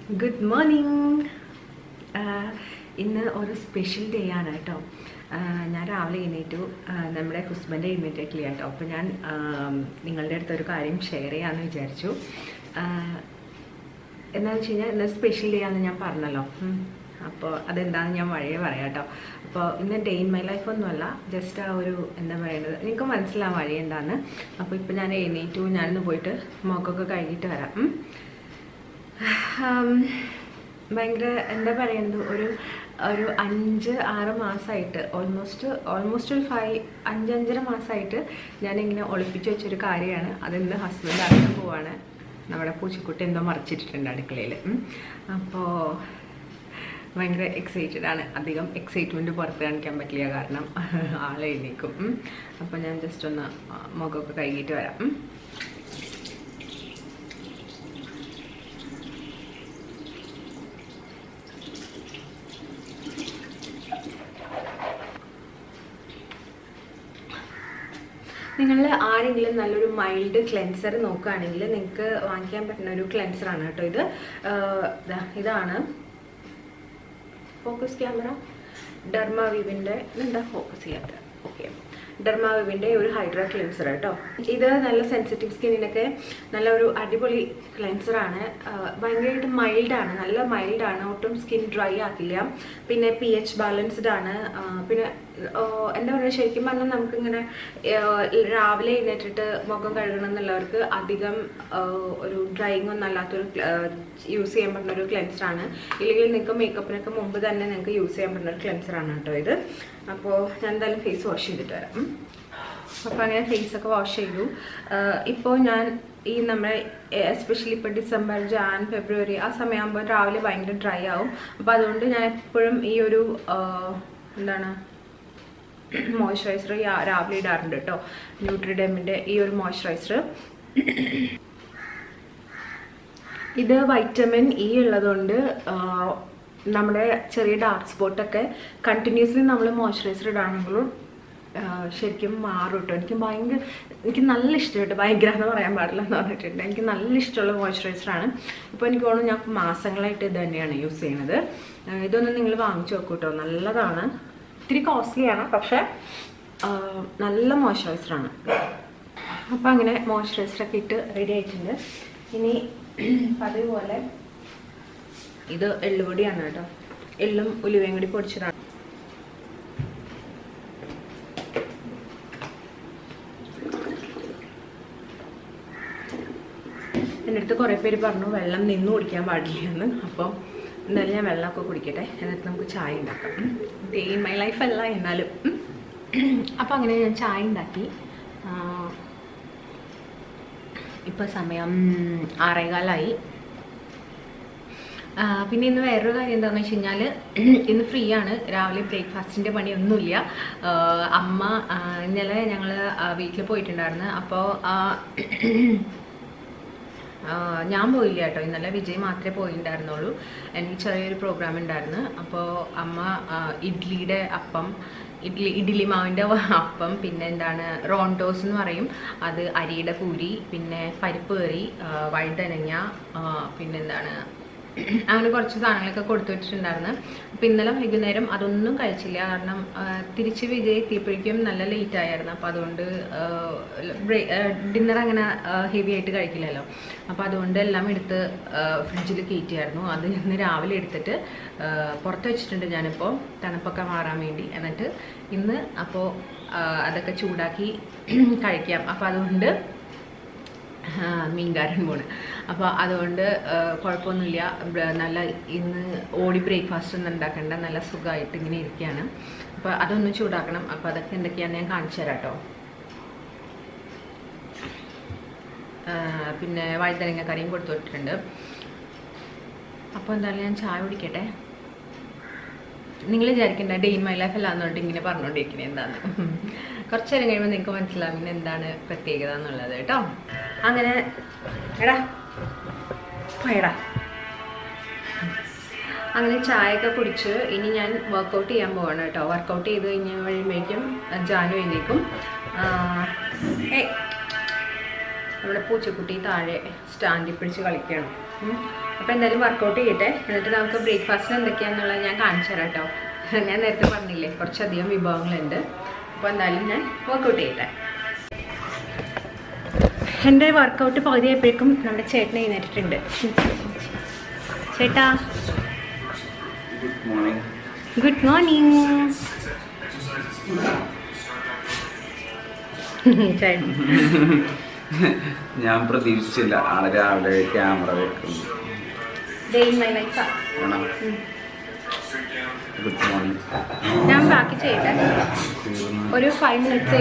Good morning ഇന്ന് ഒരു special day ആണ് കേട്ടോ ആഹ് ഞാൻ രാവിലെ എഴുന്നേറ്റു ആഹ് നമ്മുടെ ഹസ്ബൻഡ് എഴുന്നേറ്റില്ല കേട്ടോ അപ്പോൾ ഞാൻ ആം, നിങ്ങളുടെ അടുത്ത് ഒരു കാര്യം ഷെയർ ചെയ്യാമെന്ന് വിചാരിച്ചു ആഹ് എന്താണെന്ന് വെച്ച് കഴിഞ്ഞാൽ ഇന്ന് സ്പെഷ്യൽ ഡേ ആണെന്ന് ഞാൻ പറഞ്ഞല്ലോ ഉം. അപ്പോൾ അതെന്താണെന്ന് ഞാൻ വഴിയെ പറയാം കേട്ടോ അപ്പോൾ ഇന്ന് ഡേ ഇൻ മൈ ലൈഫ് ഒന്നുമല്ല ജസ്റ്റ് ആ ഒരു എന്താ പറയുന്നത് നിങ്ങൾക്ക് മനസ്സിലാവും വഴി എന്താന്ന് അപ്പോൾ ഇപ്പോൾ ഞാൻ എഴുന്നേറ്റു ഞാനിന്ന് പോയിട്ട് മുഖമൊക്കെ കഴുകിയിട്ട് വരാം ഉം. ആം, ഭയങ്കര എന്താ പറയുന്നത് ഒരു ഒരു അഞ്ച് ആറ് മാസമായിട്ട് ഓൾമോസ്റ്റ് ഓൾമോസ്റ്റ് ഒരു ഫൈവ് അഞ്ചഞ്ചര മാസമായിട്ട് ഞാനിങ്ങനെ ഒളിപ്പിച്ച് വെച്ചൊരു കാര്യമാണ് അതിന്ന് ഹസ്ബൻഡ് അറിയാൻ പോവാണ് നമ്മുടെ പൂച്ചക്കുട്ടി എന്തോ മറിച്ചിട്ടിട്ടുണ്ട് അടുക്കളയിൽ അപ്പോൾ ഭയങ്കര എക്സൈറ്റഡ് ആണ് അധികം എക്സൈറ്റ്മെൻറ്റ് പുറത്ത് കാണിക്കാൻ പറ്റില്ല കാരണം ആളെ എഴുന്നേക്കും അപ്പോൾ ഞാൻ ജസ്റ്റ് ഒന്ന് ആ, മുഖമൊക്കെ കഴുകിയിട്ട് വരാം ഉം. നിങ്ങൾ ആരെങ്കിലും നല്ലൊരു മൈൽഡ് ക്ലെൻസർ നോക്കുകയാണെങ്കിൽ നിങ്ങൾക്ക് വാങ്ങിക്കാൻ പറ്റുന്ന ഒരു ക്ലെൻസറാണ് കേട്ടോ ഇത് ആഹ് ദാ ഇതാണ് ഫോക്കസ് ക്യാമറ ഡെർമാവിവിൻ്റെ എന്താ ഫോക്കസ് ചെയ്യാത്ത ഓക്കെ ഡെർമാവിവിൻ്റെ ഒരു ഹൈഡ്രാ ക്ലെൻസർ കേട്ടോ ഇത് നല്ല സെൻസിറ്റീവ് സ്കിന്നിനൊക്കെ നല്ല ഒരു അടിപൊളി ക്ലെൻസറാണ് ഭയങ്കരമായിട്ട് മൈൽഡാണ് നല്ല മൈൽഡാണ് ഒട്ടും സ്കിൻ ഡ്രൈ ആക്കില്ല പിന്നെ പി എച്ച് ബാലൻസ്ഡ് ആണ് ആ, പിന്നെ ആ, എന്താ പറയുക ശരിക്കും പറഞ്ഞാൽ നമുക്കിങ്ങനെ ആ, രാവിലെ എഴുന്നേറ്റിട്ട് മുഖം കഴുകണം എന്നുള്ളവർക്ക് അധികം ആ, ഒരു ഡ്രൈയിങ് ഒന്നും അല്ലാത്തൊരു യൂസ് ചെയ്യാൻ പറ്റുന്ന ഒരു ക്ലെൻസറാണ് ഇല്ലെങ്കിൽ നിങ്ങൾക്ക് മേക്കപ്പിനൊക്കെ മുമ്പ് തന്നെ നിങ്ങൾക്ക് യൂസ് ചെയ്യാൻ പറ്റുന്ന ഒരു ക്ലെൻസറാണ് കേട്ടോ ഇത് അപ്പോൾ ഞാൻ എന്തായാലും ഫേസ് വാഷ് ചെയ്തിട്ട് വരാം ഉം. അപ്പോൾ അങ്ങനെ ഫേസൊക്കെ വാഷ് ചെയ്തു ഇപ്പോൾ ഞാൻ ഈ നമ്മുടെ എസ്പെഷ്യലി ഇപ്പോൾ ഡിസംബർ ജാൻ ഫെബ്രുവരി ആ സമയമാകുമ്പോൾ രാവിലെ ഭയങ്കര ഡ്രൈ ആവും അപ്പോൾ അതുകൊണ്ട് ഞാൻ എപ്പോഴും ഈ ഒരു ആ, എന്താണ് മോയ്സ്ചറൈസർ രാവിലെ ഇടാറുണ്ട് കേട്ടോ ന്യൂട്രിഡെമിൻ്റെ ഈ ഒരു മോയ്സ്ചറൈസർ ഇത് വൈറ്റമിൻ ഇ ഉള്ളതുകൊണ്ട് ആ, നമ്മുടെ ചെറിയ ഡാർക്ക് സ്പോട്ടൊക്കെ കണ്ടിന്യൂസ്ലി നമ്മൾ മോയ്സ്ചറൈസർ ഇടാണെങ്കിലും ആ, ശരിക്കും മാറും കേട്ടോ എനിക്ക് ഭയങ്കര എനിക്ക് നല്ല ഇഷ്ടമായിട്ട് ഭയങ്കര എന്ന് പറയാൻ പാടില്ല എന്ന് പറഞ്ഞിട്ടുണ്ട് എനിക്ക് നല്ല ഇഷ്ടമുള്ള മോയ്സ്ചറൈസറാണ് ഇപ്പോൾ എനിക്ക് തോന്നുന്നു ഞാൻ മാസങ്ങളായിട്ട് ഇത് തന്നെയാണ് യൂസ് ചെയ്യുന്നത് ആ, ഇതൊന്ന് നിങ്ങൾ വാങ്ങിച്ചു നോക്കൂ കേട്ടോ നല്ലതാണ് ഇത്തിരി കോസ്റ്റ്ലിയാണ് പക്ഷേ ആ, നല്ല മോയ്സ്ചറൈസറാണ് അപ്പോൾ അങ്ങനെ മോയ്സ്ചറൈസറൊക്കെ ഇട്ട് റെഡി ആയിട്ടുണ്ട് ഇനി അതേപോലെ ഇത് എള്ളുപൊടിയാണ് കേട്ടോ എള്ളും ഉലുവയും കൂടി പൊടിച്ചതാണ് എൻ്റെ അടുത്ത് കുറേ പേര് പറഞ്ഞു വെള്ളം നിന്ന് കുടിക്കാൻ പാടില്ല എന്ന് അപ്പം എന്തായാലും ഞാൻ വെള്ളമൊക്കെ കുടിക്കട്ടെ എന്നിട്ട് നമുക്ക് ചായ ഉണ്ടാക്കാം ഡേ ഇൻ മൈ ലൈഫ് അല്ല എന്നാലും അപ്പം അങ്ങനെ ഞാൻ ചായ ഉണ്ടാക്കി ഇപ്പോൾ സമയം ആറേകാലായി ആ, പിന്നെ ഇന്ന് വേറൊരു കാര്യം എന്താണെന്ന് വെച്ച് കഴിഞ്ഞാൽ ഇന്ന് ഫ്രീ ആണ് രാവിലെ ബ്രേക്ക്ഫാസ്റ്റിൻ്റെ പണിയൊന്നുമില്ല ആ, അമ്മ ആ, ഇന്നലെ ഞങ്ങൾ വീട്ടിൽ പോയിട്ടുണ്ടായിരുന്നു അപ്പോൾ ഞാൻ പോയില്ല കേട്ടോ ഇന്നലെ വിജയ് മാത്രമേ പോയിട്ടുണ്ടായിരുന്നുള്ളൂ എനിക്ക് ചെറിയൊരു പ്രോഗ്രാം ഉണ്ടായിരുന്നു അപ്പോൾ അമ്മ ആ, ഇഡ്ലിയുടെ അപ്പം ഇഡ്ലി ഇഡ്ലി മാവിൻ്റെ അപ്പം പിന്നെ എന്താണ് റോണ്ടോസ് എന്ന് പറയും അത് അരിയുടെ പൂരി പിന്നെ പരിപ്പ് കറി ആ, വഴുതനങ്ങ ആ, പിന്നെന്താണ് അങ്ങനെ കുറച്ച് സാധനങ്ങളൊക്കെ കൊടുത്തു വെച്ചിട്ടുണ്ടായിരുന്നു അപ്പം ഇന്നലെ വൈകുന്നേരം അതൊന്നും കഴിച്ചില്ല കാരണം ആ, തിരിച്ച് വിജയ് എത്തിയപ്പോഴേക്കും നല്ല ലേറ്റ് ആയിരുന്നു അപ്പോൾ അതുകൊണ്ട് ഡിന്നർ അങ്ങനെ ഹെവി ആയിട്ട് കഴിക്കില്ലല്ലോ അപ്പോൾ അതുകൊണ്ട് എല്ലാം എടുത്ത് ഫ്രിഡ്ജിൽ കയറ്റിയായിരുന്നു അത് ഇന്ന് രാവിലെ എടുത്തിട്ട് ആ, പുറത്ത് വെച്ചിട്ടുണ്ട് ഞാനിപ്പോൾ തണുപ്പൊക്കെ മാറാൻ വേണ്ടി എന്നിട്ട് ഇന്ന് അപ്പോൾ അതൊക്കെ ചൂടാക്കി കഴിക്കാം അപ്പോൾ അതുകൊണ്ട് ആ, മീൻകാരൻ പോണ് അപ്പോൾ അതുകൊണ്ട് ആ, കുഴപ്പമൊന്നുമില്ല ബ്ര- നല്ല ഇന്ന് ഓടി ബ്രേക്ക്ഫാസ്റ്റ് ഒന്നും ഉണ്ടാക്കണ്ട നല്ല സുഖമായിട്ട് ഇങ്ങനെ ഇരിക്കുകയാണ് അപ്പോൾ അതൊന്ന് ചൂടാക്കണം അപ്പോൾ അതൊക്കെ എന്തൊക്കെയാണെന്ന് ഞാൻ കാണിച്ചു തരാം കേട്ടോ ആ, പിന്നെ വഴുതനങ്ങ കറിയും കൊടുത്തു വിട്ടിട്ടുണ്ട് അപ്പോൾ എന്തായാലും ഞാൻ ചായ കുടിക്കട്ടെ നിങ്ങൾ വിചാരിക്കണ്ട ഡേ ഇൻ മൈ ലൈഫ് അല്ലാന്ന് പറഞ്ഞിട്ട് ഇങ്ങനെ പറഞ്ഞുകൊണ്ടിരിക്കുന്നത് എന്താന്ന് കുറച്ച് നേരം കഴിയുമ്പോൾ നിങ്ങൾക്ക് മനസ്സിലാവും പിന്നെ എന്താണ് പ്രത്യേകത എന്നുള്ളത് കേട്ടോ അങ്ങനെ എടാ പോയടാ അങ്ങനെ ചായയൊക്കെ കുടിച്ച് ഇനി ഞാൻ വർക്കൗട്ട് ചെയ്യാൻ പോവാണ് കേട്ടോ വർക്കൗട്ട് ചെയ്ത് കഴിഞ്ഞ് കഴിയുമ്പോഴേക്കും ജാനു എഴുന്നേക്കും ഏയ് നമ്മുടെ പൂച്ചക്കുട്ടി താഴെ സ്റ്റാൻഡിൽ പിടിച്ച് കളിക്കണം അപ്പോൾ എന്തായാലും വർക്കൗട്ട് ചെയ്യട്ടെ എന്നിട്ട് നമുക്ക് ബ്രേക്ക്ഫാസ്റ്റിന് എന്തൊക്കെയാണെന്നുള്ളത് ഞാൻ കാണിച്ചു തരാം കേട്ടോ ഞാൻ നേരത്തെ പറഞ്ഞില്ലേ കുറച്ചധികം വിഭവങ്ങളുണ്ട് അപ്പോൾ എന്തായാലും ഞാൻ വർക്കൗട്ട് ചെയ്യട്ടെ എൻ്റെ വർക്കൗട്ട് പകുതിയായപ്പോഴേക്കും നമ്മുടെ ചേട്ടൻ എഴുന്നേറ്റിട്ടുണ്ട് ചേട്ടാ ഗുഡ് മോർണിംഗ് ഗുഡ് മോർണിംഗ് ചേട്ടൻ ഞാൻ പ്രതീക്ഷിച്ചില്ല ആള് രാവിലെ ക്യാമറ വെക്കുന്നു ഡേ ഇൻ മൈ ലൈഫ് ആണോ ഗുഡ് മോർണിംഗ് ഞാൻ ബാക്കി ചെയ്യട്ടെ ഒരു ഫൈവ് മിനിറ്റ്സ്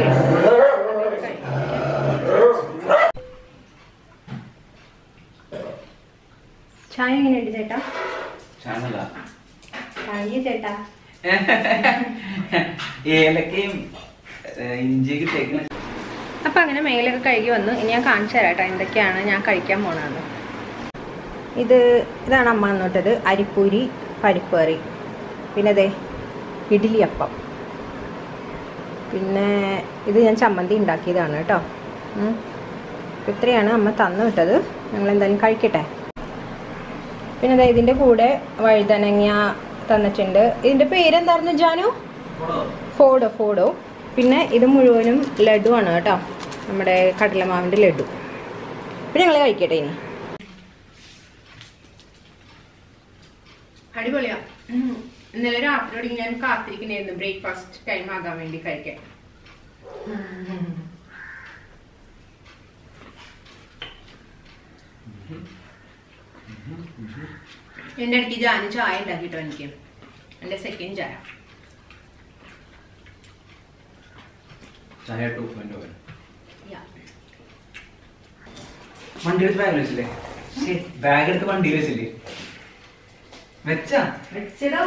ചായ എങ്ങനെയുണ്ട് ചേട്ടാ ചാനല ചായ ചേട്ടാ ഏലക്കയും ഏഹ്, ഇഞ്ചിയൊക്കെ തേക്കണ അപ്പം അങ്ങനെ മേലൊക്കെ കഴുകി വന്നു ഇനി ഞാൻ കാണിച്ചു തരാം കേട്ടോ എന്തൊക്കെയാണ് ഞാൻ കഴിക്കാൻ പോണതെന്ന് ഇത് ഇതാണ് അമ്മ എന്നിട്ടത് അരിപ്പൂരി പരിപ്പ് കറി പിന്നെ അതെ ഇഡ്ഡലി അപ്പം പിന്നെ ഇത് ഞാൻ ചമ്മന്തി ഉണ്ടാക്കിയതാണ് കേട്ടോ ഉം. അപ്പൊ ഇത്രയാണ് അമ്മ തന്നു വിട്ടത് ഞങ്ങൾ എന്തായാലും കഴിക്കട്ടെ പിന്നെ അതെ ഇതിൻ്റെ കൂടെ വഴുതനങ്ങ തന്നിട്ടുണ്ട് ഇതിൻ്റെ പേരെന്തായിരുന്നു ജാനു ഫോഡോ ഫോഡോ പിന്നെ ഇത് മുഴുവനും ലഡു ആണ് കേട്ടോ നമ്മുടെ കടലമാവിൻ്റെ ലഡു പിന്നെ ഞങ്ങൾ കഴിക്കട്ടെ ഇനി അടിപൊളിയാ ഇന്നലെ രാത്രിയോടെ ഞാൻ കാത്തിരിക്കണായിരുന്നു ബ്രേക്ക്ഫാസ്റ്റ് ടൈം ആകാൻ വേണ്ടി കഴിക്കാൻ എൻ്റെ ഇടയ്ക്ക് ജാന് ചായ ഉണ്ടാക്കിട്ടോ എനിക്ക് എൻ്റെ സെക്കൻഡ് ചായ ചായ ടു പോയിന്റ് വരും Yeah. വണ്ടി എടുത്ത് ബാഗ് വെച്ചില്ലേ ബാഗ് എടുത്ത് വണ്ടിയിൽ വെച്ചില്ലേ വെച്ചാ വെച്ചടോ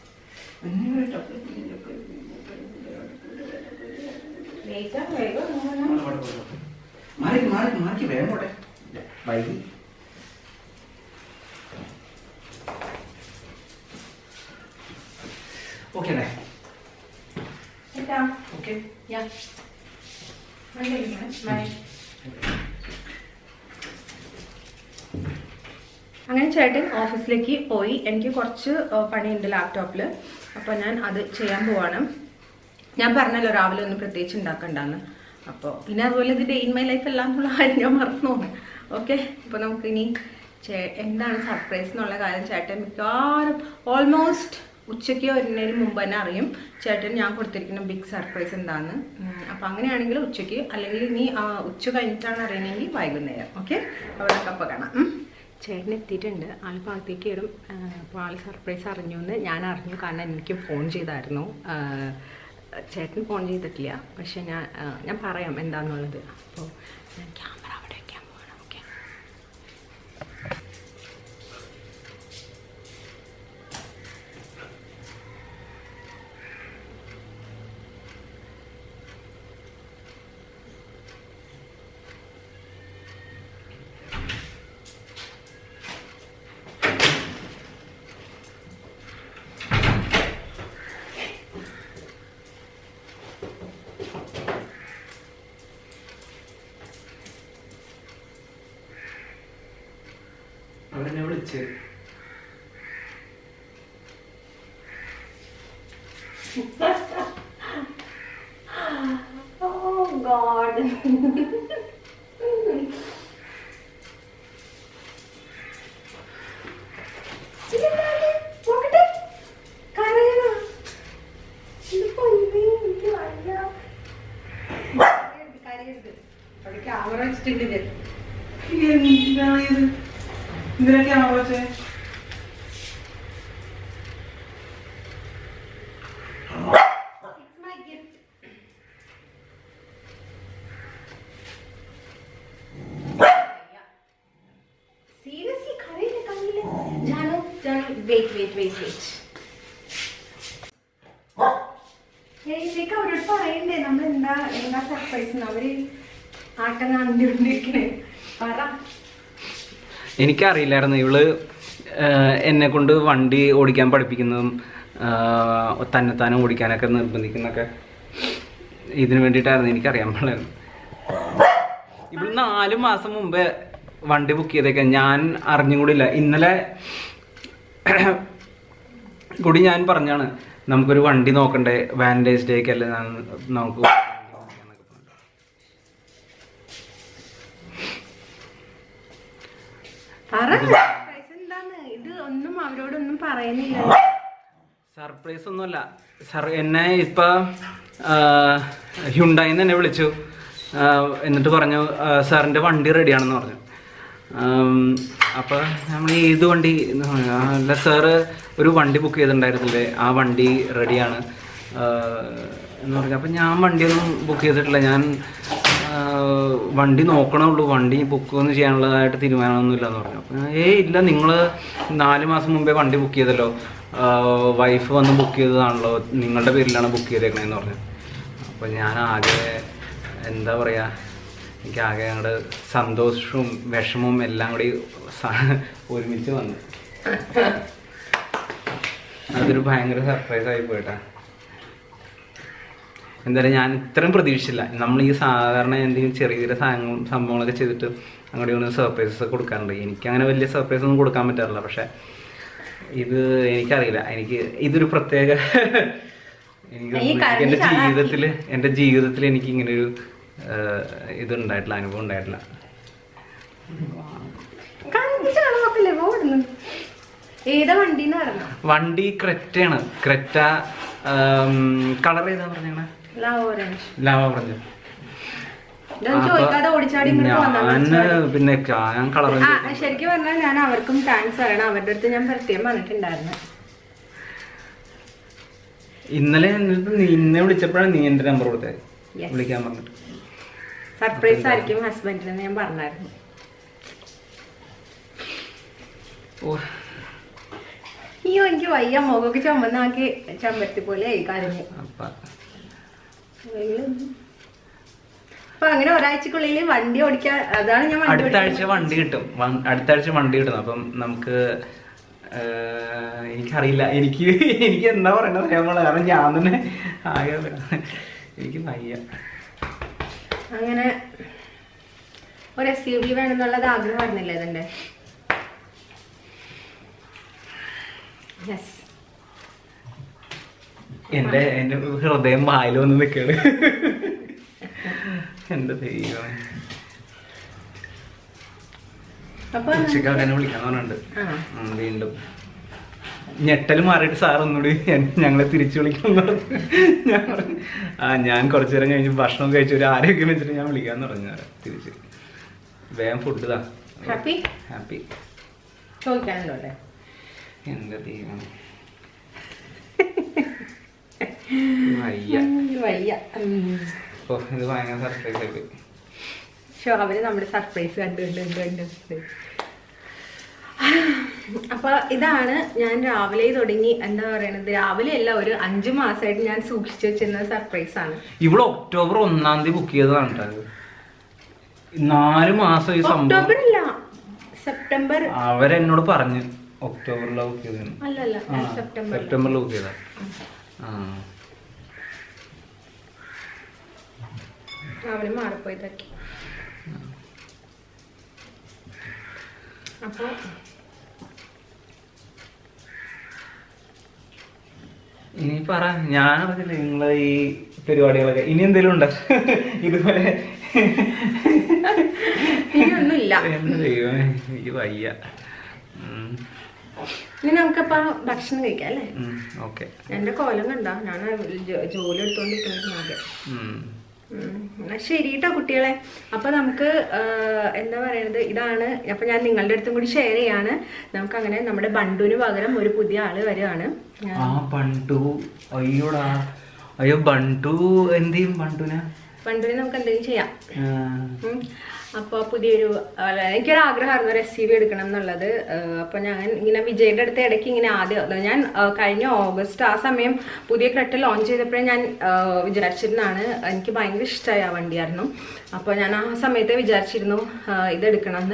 മാറി മാറി മാറി വേഗം പോട്ടെ വൈകി ഓക്കെ അല്ലേ ഓക്കെ അങ്ങനെ ചേട്ടൻ ഓഫീസിലേക്ക് പോയി എനിക്ക് കുറച്ച് ഏഹ്, പണിയുണ്ട് ലാപ്ടോപ്പിൽ അപ്പോൾ ഞാൻ അത് ചെയ്യാൻ പോവാണ് ഞാൻ പറഞ്ഞല്ലോ രാവിലെ ഒന്നും പ്രത്യേകിച്ച് ഉണ്ടാക്കണ്ടെന്ന് അപ്പോൾ പിന്നെ അതുപോലെ ഇത് ഡേ ഇൻ മൈ ലൈഫ് എല്ലാം എന്നുള്ള കാര്യം ഞാൻ മറന്നു ഓക്കെ അപ്പോൾ നമുക്കിനി ചേ എന്താണ് സർപ്രൈസ് എന്നുള്ള കാര്യം ചേട്ടൻ മിക്കവാറും ഓൾമോസ്റ്റ് ഉച്ചയ്ക്ക് വരുന്നതിന് മുമ്പ് തന്നെ അറിയും ചേട്ടൻ ഞാൻ കൊടുത്തിരിക്കുന്ന ബിഗ് സർപ്രൈസ് എന്താണെന്ന് അപ്പോൾ അങ്ങനെയാണെങ്കിൽ ഉച്ചയ്ക്ക് അല്ലെങ്കിൽ ഇനി ആ, ഉച്ച കഴിഞ്ഞിട്ടാണ് അറിയണമെങ്കിൽ വൈകുന്നേരം ഓക്കെ അവിടെ അപ്പോൾ കാണാം ഉം. ചേട്ടൻ എത്തിയിട്ടുണ്ട് ആൾ ഭാഗത്തേക്ക് കയറും അപ്പോൾ ആൾ സർപ്രൈസ് അറിഞ്ഞു എന്ന് ഞാൻ അറിഞ്ഞു കാരണം എനിക്ക് ഫോൺ ചെയ്തായിരുന്നു ആ, ചേട്ടൻ ഫോൺ ചെയ്തിട്ടില്ല പക്ഷെ ഞാൻ ആ, ഞാൻ പറയാം എന്താണെന്നുള്ളത് അപ്പോൾ ഞാൻ ക്യാമറ അവിടെ വയ്ക്കാൻ പോകണം ഓക്കെ അവരെന്നെ വിളിച്ച് Oh God. നോക്കട്ടെ കരയണോ ഇതിപ്പോ ഇത് എനിക്ക് വയ്യ. കരയരുത്, കരയരുത്. അവിടെ ക്യാമറ വെച്ചിട്ടുണ്ട് ഞാൻ. എന്താണ് ഇത് എന്തിനാ ക്യാമറ വെച്ചേ It's my gift. Seriously, കരയില്ല കണ്ണില്. Janu, Janu, wait, wait, wait, wait. ഏയ് ഇതൊക്കെ അവരോട് പറയണ്ടേ നമ്മൾ എന്താ എന്താ സർപ്രൈസ് അവര് ആട്ടം കാണിക്കൊണ്ടിരിക്കണേ പറ എനിക്കറിയില്ലായിരുന്നു ഇവള് എന്നെ കൊണ്ട് വണ്ടി ഓടിക്കാൻ പഠിപ്പിക്കുന്നതും തന്നെത്താനും ഓടിക്കാനൊക്കെ നിർബന്ധിക്കുന്നൊക്കെ ഇതിനു വേണ്ടിയിട്ടായിരുന്നു എനിക്കറിയാൻ പാടില്ലായിരുന്നു ഇവള് നാല് മാസം മുമ്പേ വണ്ടി ബുക്ക് ചെയ്തേക്ക ഞാൻ അറിഞ്ഞും കൂടിയില്ല ഇന്നലെ കൂടി ഞാൻ പറഞ്ഞാണ് നമുക്കൊരു വണ്ടി നോക്കണ്ടേ വാലന്റൈൻസ് ഡേക്ക് അല്ലേ ഞാൻ നമുക്ക് പറ surprise എന്താന്ന് ഇത് ഒന്നും അവരോടൊന്നും പറയുന്നില്ല സർപ്രൈസ് ഒന്നുമല്ല സർ എന്നെ ഇപ്പൊ ഹ്യുണ്ടായിന്ന് എന്നെ വിളിച്ചു ആ, എന്നിട്ട് പറഞ്ഞു ആ, സാറിന്റെ വണ്ടി റെഡിയാണെന്ന് പറഞ്ഞു ആം, അപ്പൊ നമ്മൾ ഏത് വണ്ടി എന്ന് പറഞ്ഞു. ആ, അല്ല സാറ് ഒരു വണ്ടി ബുക്ക് ചെയ്തിട്ടുണ്ടായിരുന്നില്ലേ ആ വണ്ടി റെഡിയാണ് എന്ന് പറഞ്ഞു അപ്പം ഞാൻ വണ്ടിയൊന്നും ബുക്ക് ചെയ്തിട്ടില്ല ഞാൻ ആ, വണ്ടി നോക്കണുള്ളൂ വണ്ടി ബുക്ക് ഒന്നും ചെയ്യാനുള്ളതായിട്ട് തീരുമാനമൊന്നുമില്ല എന്ന് പറഞ്ഞു അപ്പം ഞാൻ, ഏയ് ഇല്ല നിങ്ങൾ നാല് മാസം മുമ്പേ വണ്ടി ബുക്ക് ചെയ്തല്ലോ വൈഫ് വന്ന് ബുക്ക് ചെയ്തതാണല്ലോ നിങ്ങളുടെ പേരിലാണ് ബുക്ക് ചെയ്തേക്കണേന്ന് പറഞ്ഞു അപ്പം ഞാൻ ആകെ എന്താ പറയുക എനിക്ക് ആകെ ഞങ്ങളുടെ സന്തോഷവും വിഷമവും എല്ലാം കൂടി സ- ഒരുമിച്ച് വന്നു അതൊരു ഭയങ്കര സർപ്രൈസ് ആയി പോയിട്ടാ എന്തായാലും ഞാൻ ഇത്രയും പ്രതീക്ഷിച്ചില്ല നമ്മൾ ഈ സാധാരണ എന്തെങ്കിലും ചെറിയ ചെറിയ സാധനങ്ങളും സംഭവങ്ങളൊക്കെ ചെയ്തിട്ട് അങ്ങോട്ട് ഇങ്ങനെ സർപ്രൈസസ് ഒക്കെ കൊടുക്കാറുണ്ട് എനിക്ക് അങ്ങനെ വലിയ സർപ്രൈസ് ഒന്നും കൊടുക്കാൻ പറ്റാറില്ല പക്ഷെ ഇത് എനിക്കറിയില്ല എനിക്ക് ഇതൊരു പ്രത്യേക എനിക്ക് ഈ തോന്നുന്നു കരഞ്ഞ് എൻ്റെ ചാടാക്കി. ജീവിതത്തിൽ എൻ്റെ ജീവിതത്തിൽ എനിക്ക് ഇങ്ങനെ ഒരു ഇത് ഉണ്ടായിട്ടില്ല അനുഭവം ഉണ്ടായിട്ടില്ല കണ്ടിട്ടാണ് നോക്കില്ലേ ഓടുന്നു ഏതാ വണ്ടിന്ന് പറഞ്ഞു വണ്ടി ക്രെറ്റയാണ് ക്രെറ്റ കളർ ഏതാ പറഞ്ഞേ ലാ ഓറഞ്ച് ലാവ പറഞ്ഞു ഇതൊന്നും ചോദിക്കാതെ ഓടിച്ചാടി ഇങ്ങോട്ട് വന്നാ ഞാൻ മനസ്സിലായി. പിന്നെ ക- ഞാൻ കളർ ആ ശരിക്കും പറഞ്ഞാൽ ഞാൻ അവർക്കും താങ്ക്സ് പറയണം അവരുടെ അടുത്ത് ഞാൻ പ്രത്യേകം പറഞ്ഞിട്ടുണ്ടായിരുന്നു ഇന്നലെ എന്നിട്ട് നീ എന്നെ വിളിച്ചപ്പോഴാണ് നീ എന്റെ നമ്പർ കൊടുത്തത് Yes. വിളിക്കാൻ പറഞ്ഞിട്ട് സർപ്രൈസ് ആയിരിക്കും ഹസ്ബൻഡിന് ഞാൻ പറഞ്ഞായിരുന്നു ഓ അയ്യോ എനിക്ക് വയ്യ മുഖമൊക്കെ ചുമന്നാക്കി ചമ്പരത്തി പോലെ ആയി കരഞ്ഞു അപ്പ അപ്പൊ അങ്ങനെ ഒരാഴ്ചക്കുള്ളിൽ വണ്ടി ഓടിക്കാൻ അതാണ് ഞാൻ വണ്ടി അടുത്ത ആഴ്ച ഓടിക്കാൻ- വണ്ടി കിട്ടും വൺ- അടുത്ത ആഴ്ച വണ്ടി കിട്ടും അപ്പം നമുക്ക് ഏഹ്, എനിക്കറിയില്ല എനിക്ക് എനിക്ക് എന്താ പറയണത് അറിയാൻ പാടില്ല കാരണം ഞാൻ തന്നെ ആകെ എനിക്ക് വയ്യ അങ്ങനെ ഒരു എസ് യു വി വേണമെന്നുള്ളത് ആഗ്രഹമായിരുന്നില്ലേ ഇതിന്റെ യെസ് എന്റെ എന്റെ ഹൃദയം വായിൽ വന്ന് നിൽക്കാണ് എന്റെ ദൈവം അപ്പൊ ഉച്ചക്ക് അങ്ങനെ വിളിക്കാൻ പറഞ്ഞിട്ടുണ്ട് ആ ഉം, വീണ്ടും ഞെട്ടൽ മാറിയിട്ട് സാർ ഒന്നുകൂടി എൻ- ഞങ്ങളെ തിരിച്ചു വിളിക്കണം എന്ന് പറഞ്ഞു ഞാൻ പറഞ്ഞു ആ ഞാൻ കുറച്ചു നേരം കഴിഞ്ഞ് ഭക്ഷണം കഴിച്ച് ഒരു ആരോഗ്യം വെച്ചിട്ട് ഞാൻ വിളിക്കാന്ന് പറഞ്ഞു സാറേ തിരിച്ച് വേഗം ഫുഡ് താ ഹാപ്പി ഹാപ്പി ചോദിക്കാനുണ്ടോ അല്ലേ എന്റെ ദൈവം വയ്യ വയ്യ ഉം. ഓ ഇത് ഭയങ്കര സർപ്രൈസ് ആയി പോയി ഷോ അവര് നമ്മുടെ സർപ്രൈസ് കണ്ടു കണ്ടു കണ്ടു കണ്ടു കണ്ടു. അപ്പൊ ഇതാണ് ഞാൻ രാവിലെ തുടങ്ങി എന്താ പറയണത് രാവിലെ അല്ല ഒരു അഞ്ചു മാസമായിട്ട് ഞാൻ സൂക്ഷിച്ചു വെച്ചിരുന്ന സർപ്രൈസ് ആണ് ഇവിടെ ഒക്ടോബർ ഒന്നാം തീയതി ബുക്ക് ചെയ്തതാണ് ട്ടോ ഇത്. നാല് മാസം ഈ സംഭവം ഒക്ടോബർ അല്ല സെപ്റ്റംബർ അവരെന്നോട് പറഞ്ഞു ഒക്ടോബറിലാണ് ബുക്ക് ചെയ്തത് അല്ലല്ല ആ, സെപ്റ്റംബർ സെപ്റ്റംബറിൽ ബുക്ക് ചെയ്ത ആ അവന് മാറിപ്പോയി ഇതൊക്കെ അപ്പൊ ഇനി പറ ഞാൻ അറിഞ്ഞില്ല നിങ്ങളെ ഈ പരിപാടികളൊക്കെ ഇനി എന്തെങ്കിലും ഉണ്ടോ ഇതുപോലെ ഇനിയൊന്നുമില്ല എന്റെ ദൈവമേ എനിക്ക് വയ്യ ഇനി നമുക്കപ്പോ ഭക്ഷണം കഴിക്കാം അല്ലേ ഓക്കെ എന്റെ കോലം കണ്ട ഞാൻ ജോ- ജോലി എടുത്തോണ്ടിരിക്കുന്നത് ആകെ ഉം. എന്നാ ശരി കേട്ടോ കുട്ടികളെ അപ്പൊ നമുക്ക് ആ, എന്താ പറയണത് ഇതാണ് അപ്പൊ ഞാൻ നിങ്ങളുടെ അടുത്തും കൂടി ഷെയർ ചെയ്യാണ് നമുക്ക് അങ്ങനെ നമ്മുടെ ബണ്ടുവിന് പകരം ഒരു പുതിയ ആള് വരികയാണ് ആ ബണ്ടു അയ്യോടാ അയ്യോ ബണ്ടു എന്ത് ചെയ്യും ബണ്ടുന ബണ്ടുവിന് നമുക്ക് എന്തെങ്കിലും ചെയ്യാം ഉം. അപ്പോൾ പുതിയൊരു അല്ല, എനിക്കൊരു ആഗ്രഹമായിരുന്നു ഒരു എസ് സി വി എടുക്കണം എന്നുള്ളത് അപ്പോൾ ഞാൻ ഇങ്ങനെ വിജയുടെ അടുത്ത് ഇടയ്ക്ക് ഇങ്ങനെ ആദ്യം അത് ഞാൻ ആ, കഴിഞ്ഞ ഓഗസ്റ്റ് ആ സമയം പുതിയ ക്രെട്ട ലോഞ്ച് ചെയ്തപ്പോഴേ ഞാൻ ആ, വിചാരിച്ചിരുന്നതാണ് എനിക്ക് ഭയങ്കര ഇഷ്ടമായ ആ വണ്ടിയായിരുന്നു അപ്പോൾ ഞാൻ ആ സമയത്ത് വിചാരിച്ചിരുന്നു ആ, ഇതെടുക്കണമെന്ന്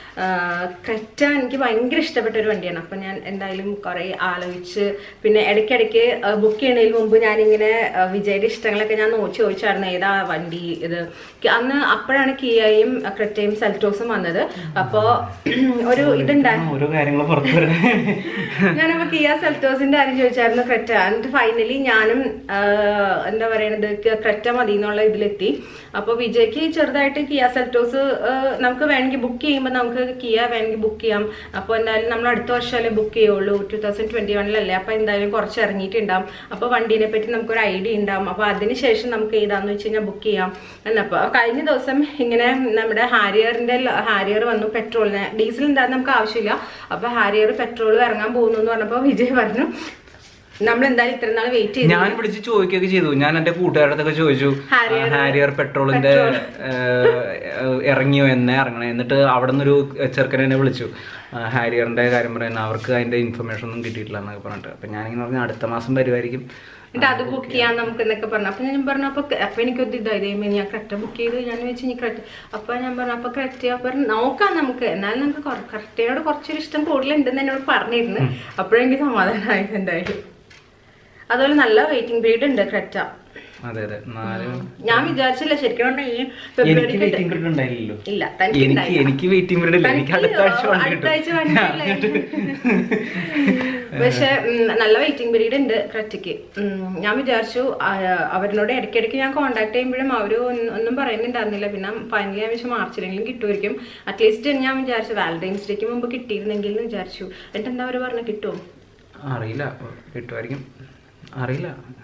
ക്രെറ്റ എനിക്ക് ഭയങ്കര ഇഷ്ടപ്പെട്ട ഒരു വണ്ടിയാണ് അപ്പം ഞാൻ എന്തായാലും കുറേ ആലോചിച്ച് പിന്നെ ഇടയ്ക്കിടയ്ക്ക് ബുക്ക് ചെയ്യണതിന് മുമ്പ് ഞാനിങ്ങനെ ആ, വിജയുടെ ഇഷ്ടങ്ങളൊക്കെ ഞാൻ നോ ചോദിച്ചായിരുന്നു ഏതാ വണ്ടി ഇത് ക- അന്ന് അപ്പോഴാണ് കിയയും ക്രെറ്റയും സെൽറ്റോസും വന്നത് അപ്പോൾ ഒരു ഇതുണ്ടായി ഓരോ കാര്യങ്ങൾ പുറത്തു വരണേ ഞാനപ്പോ കിയ സെൽറ്റോസിന്റെ കാര്യം ചോദിച്ചായിരുന്നു ക്രെറ്റ എന്നിട്ട് ഫൈനലി ഞാനും ആ, എന്താ പറയണത് ക- ക്രെറ്റ മതി എന്നുള്ള ഇതിലെത്തി അപ്പോൾ വിജയ്ക്ക് ചെറുതായിട്ട് കിയ സെൽറ്റോസ് ആ, നമുക്ക് വേണമെങ്കിൽ ബുക്ക് ചെയ്യുമ്പോൾ നമുക്ക് കിയ വേണമെങ്കിൽ ബുക്ക് ചെയ്യാം അപ്പോൾ എന്തായാലും നമ്മൾ അടുത്ത വർഷമല്ലേ ബുക്ക് ചെയ്യുള്ളൂ ടു തൗസൻഡ് ട്വന്റി വണ്ണിലല്ലേ അപ്പോൾ എന്തായാലും കുറച്ച് ഇറങ്ങിയിട്ടുണ്ടാവും അപ്പോൾ വണ്ടീനെ പറ്റി നമുക്കൊരു ഐഡിയ ഉണ്ടാവും അപ്പോൾ അതിന് ശേഷം നമുക്ക് ഏതാന്ന് വെച്ച് കഴിഞ്ഞാൽ ബുക്ക് ചെയ്യാം എന്നപ്പോൾ കഴിഞ്ഞ ദിവസം ഇങ്ങനെ നമ്മുടെ ഹാരിയറിന്റെ ഹാരിയർ വന്നു പെട്രോളിന് ഡീസൽ എന്തായാലും നമുക്ക് ആവശ്യമില്ല അപ്പോൾ ഹാരിയർ പെട്രോൾ ഇറങ്ങാൻ പോകുന്നു എന്ന് പറഞ്ഞപ്പോൾ വിജയ് പറഞ്ഞു നമ്മൾ എന്തായാലും ഇത്ര നാൾ വെയിറ്റ് ചെയ്തു ഞാൻ വിളിച്ച് ചോദിക്കുകയൊക്കെ ചെയ്തു ഞാൻ എന്റെ കൂട്ടുകാരുടെ അടുത്തൊക്കെ ചോദിച്ചു ഹാരിയർ- ആ, ഹാരിയർ പെട്രോളിന്റെ ഏഹ്, ഏഹ്, ഇറങ്ങിയോ എന്നേ ഇറങ്ങണേ എന്നിട്ട് അവിടെ നിന്നൊരു ചെറുക്കനെ എന്നെ വിളിച്ചു ആ, ഹാരിയറിന്റെ കാര്യം പറയുന്നത് അവർക്ക് അതിന്റെ ഇൻഫർമേഷൻ ഒന്നും കിട്ടിയിട്ടില്ല എന്നൊക്കെ പറഞ്ഞിട്ട് അപ്പൊ ഞാനിങ്ങനെ പറഞ്ഞു അടുത്ത മാസം വരുമായിരിക്കും എന്നിട്ട് അത് ബുക്ക് ചെയ്യാൻ നമുക്ക് എന്നൊക്കെ പറഞ്ഞു അപ്പൊ ഞാൻ പറഞ്ഞു അപ്പൊ അപ്പൊ എനിക്കൊരു ഇതായി ദൈവമേ ഞാൻ ക്രെറ്റ ബുക്ക് ചെയ്ത് ഞാൻ വെച്ച് ഇനി ക്രെറ്റ അപ്പൊ ഞാൻ പറഞ്ഞു അപ്പൊ ക്രെറ്റ പറഞ്ഞു നോക്കാം നമുക്ക് എന്നാലും നമുക്ക് ക്രെറ്റയോട് കുറച്ചൊരു ഇഷ്ടം കൂടുതലുണ്ടെന്ന് എന്നോട് പറഞ്ഞിരുന്നു അപ്പോഴെനിക്ക് സമാധാനമായത് എന്തായാലും അതുപോലെ നല്ല വെയിറ്റിംഗ് പീരീഡ് ഉണ്ട് ക്രെറ്റ അതെ അതെ നാല് ഞാൻ വിചാരിച്ചില്ല ശരിക്കും പറഞ്ഞാൽ ഈ എനിക്ക് ഫെബ്രുവരി വെയിറ്റിംഗ് പീരീഡ് ഉണ്ടായില്ലല്ലോ ഇല്ല തനിക്ക് എനിക്ക് ഉണ്ടായില്ല. എനിക്ക് വെയിറ്റിംഗ് പീരീഡ് ഇല്ല എനിക്ക് അടുത്ത ആഴ്ച വണ്ടി അടുത്ത ആഴ്ച കിട്ടും വണ്ടി പക്ഷെ നല്ല വെയിറ്റിംഗ് പീരീഡ് ഉണ്ട് ക്രറ്റിക്ക് ഞാൻ വിചാരിച്ചു ആ, അവരിനോട് ഇടയ്ക്കിടയ്ക്ക് ഞാൻ കോൺടാക്ട് ചെയ്യുമ്പോഴും അവർ ഒന്നും പറയുന്നുണ്ടായിരുന്നില്ല പിന്നെ ഫൈനലി ഞാൻ വെച്ചാൽ മാർച്ചിലെങ്കിലും കിട്ടുമായിരിക്കും അറ്റ്ലീസ്റ്റ് ഞാൻ വിചാരിച്ചു വാലന്റൈൻസ് ഡേക്ക് മുമ്പ് കിട്ടിയിരുന്നെങ്കിൽ എന്ന് വിചാരിച്ചു എന്നിട്ട് എന്താ അവർ പറഞ്ഞു കിട്ടുമോ അറിയില്ല കിട്ടുമായിരിക്കും അറിയില്ല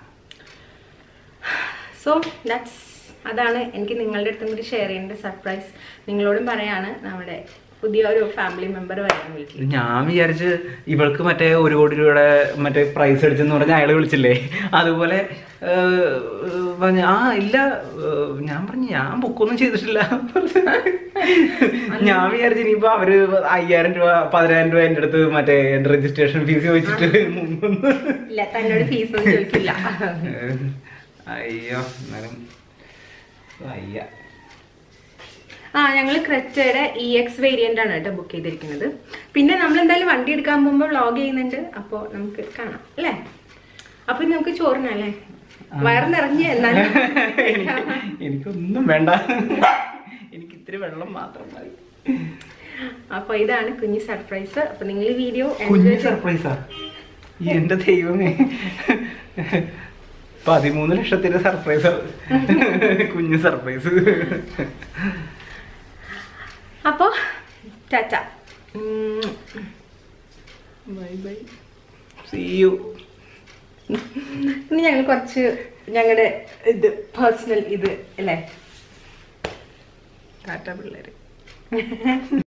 സോ ദാറ്റ്സ് അതാണ് എനിക്ക് നിങ്ങളുടെ അടുത്തും കൂടി ഷെയർ ചെയ്യേണ്ട സർപ്രൈസ് നിങ്ങളോടും പറയാണ് നമ്മുടെ പുതിയ ഒരു ഫാമിലി മെമ്പർ വരാൻ വീട്ടിൽ ഞാൻ വിചാരിച്ച് ഇവൾക്ക് മറ്റേ ഒരു കോടി രൂപയുടെ മറ്റേ പ്രൈസ് അടിച്ചെന്ന് പറഞ്ഞ അയാളെ വിളിച്ചില്ലേ അതുപോലെ ഏഹ്, പറഞ്ഞ് ആ ഇല്ല ഏഹ്, ഞാൻ പറഞ്ഞു ഞാൻ ബുക്കൊന്നും ചെയ്തിട്ടില്ല ഞാൻ വിചാരിച്ചു ഇനിയിപ്പോ അവര് അയ്യായിരം രൂപ പതിനായിരം രൂപ എൻ്റെ അടുത്ത് മറ്റേ എന്റെ രജിസ്ട്രേഷൻ ഫീസ് ചോദിച്ചിട്ട് മുമ്പൊന്ന് ഇല്ല തന്നോട് ഫീസ് ഒന്നും ചോദിക്കില്ല ഏഹ്, അയ്യോ എന്നാലും അയ്യ ആ ഞങ്ങൾ ക്രെറ്റയുടെ ഇ എക്സ് വേരിയന്റ് ആണ് കേട്ടോ ബുക്ക് ചെയ്തിരിക്കുന്നത് പിന്നെ നമ്മൾ എന്തായാലും വണ്ടി എടുക്കാൻ പോകുമ്പോൾ വ്ളോഗ് ചെയ്യുന്നുണ്ട് അപ്പോൾ നമുക്ക് കാണാം അല്ലേ അപ്പൊ ഇനി നമുക്ക് ചോറിനല്ലേ വയറ് നിറഞ്ഞ് എന്നാലും എനിക്ക് എനിക്കൊന്നും വേണ്ട എനിക്ക് ഇത്തിരി വെള്ളം മാത്രം മതി അപ്പൊ ഇതാണ് കുഞ്ഞു സർപ്രൈസ് അപ്പൊ നിങ്ങൾ ഈ വീഡിയോ കുഞ്ഞു സർപ്രൈസാ എന്റെ ദൈവമേ പതിമൂന്ന് ലക്ഷത്തിന്റെ സർപ്രൈസ് കുഞ്ഞു സർപ്രൈസ് അപ്പൊ tata bye bye see you ഇനി ഞങ്ങൾ കുറച്ച് ഞങ്ങളുടെ ഇത് പേഴ്സണൽ ഇത് അല്ലേ ടാറ്റ പിള്ളേര്